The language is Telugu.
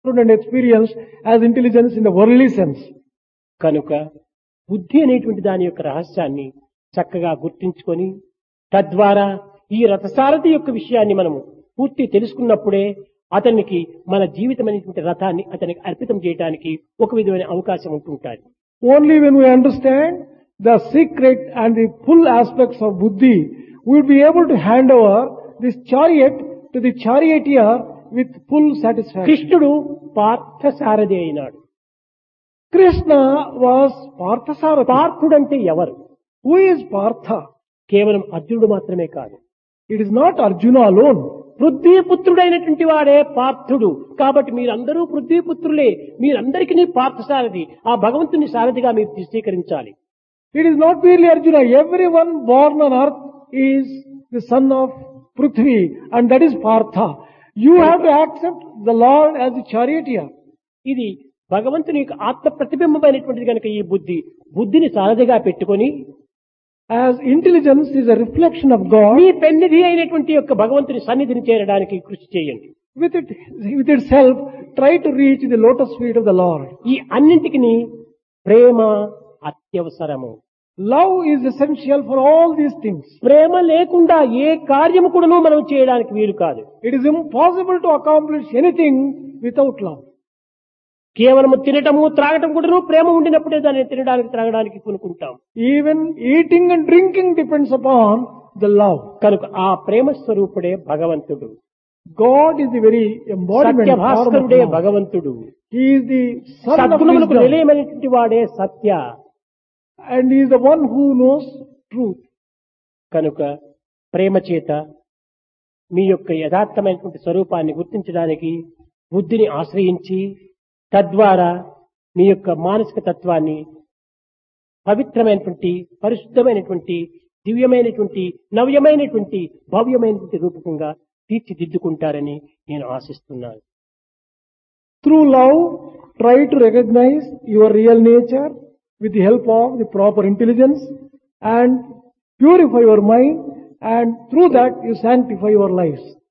and experienced as intelligence in the worldly sense. కనుక బుద్ధి అనేటువంటి దాని యొక్క రహస్యాన్ని చక్కగా గుర్తించుకొని తద్వారా ఈ రథసారథి యొక్క విషయాన్ని మనము పూర్తి తెలుసుకున్నప్పుడే అతనికి మన జీవితం అనేటువంటి రథాన్ని అతనికి అర్పితం చేయడానికి ఒక విధమైన అవకాశం ఉంటుంటుంది Only when we understand the secret and the full aspects of buddhi, we will be able to hand over this chariot to the charioteer with full satisfaction. కృష్ణుడు పార్థసారథి అయినాడు Krishna was Parthasarathi. పార్థుడంటే ఎవరు Who is Partha? కేవలం అర్జునుడు మాత్రమే కాదు It is not Arjuna alone. పృథ్వీపుత్రుడైనటువంటి వాడే పార్థుడు కాబట్టి మీరందరూ పృథ్వీపుత్రులే మీరందరికీ పార్థసారథి ఆ భగవంతుని సారథిగా మీరు స్వీకరించాలి It is not merely Arjuna. Everyone born on earth is the son of Prithvi and that is Partha. You have to accept the Lord as the charioteer. ఇది భగవంతుని యొక్క ఆత్మ ప్రతిబింబమైనటువంటిది కనుక ఈ బుద్ధి బుద్ధిని సారథిగా పెట్టుకొని As intelligence is a reflection of God, మీ పెన్నిధి అయినటువంటి యొక్క భగవంతుని సన్నిధిని చేరడానికి కృషి చేయండి with it, with itself, try to reach the lotus feet of the Lord. ఈ అన్నింటికి ప్రేమ అత్యవసరము Love is essential for all these things. ప్రేమ లేకుండా ఏ కార్యము కూడాను మనం చేయడానికి వీలు కాదు It is impossible to accomplish anything without love. కేవలము తినటము త్రాగటం కూడాను ప్రేమ ఉండినప్పుడే దాన్ని తినడానికి త్రాగడానికి కొనుక్కుంటాం Even eating and drinking depends upon the love. కనుక ఆ ప్రేమ స్వరూపుడే భగవంతుడు God is the very embodiment Satya form of భాస్కరుడే love. భగవంతుడు He is the son of సద్గుణములకు wisdom నిలయమైనటువంటి వాడే సత్య and he is the one who knows truth. కనుక ప్రేమ చేత మీ యొక్క యథార్థమైనటువంటి స్వరూపాన్ని గుర్తించడానికి బుద్ధిని ఆశ్రయించి తద్వారా మీ యొక్క మానసిక తత్వాన్ని పవిత్రమైనటువంటి పరిశుద్ధమైనటువంటి దివ్యమైనటువంటి నవ్యమైనటువంటి భవ్యమైనటువంటి రూపకంగా తీర్చిదిద్దుకుంటారని నేను ఆశిస్తున్నాను Through love, try to recognize your real nature with the help of the proper intelligence and purify your mind and through that you sanctify your lives.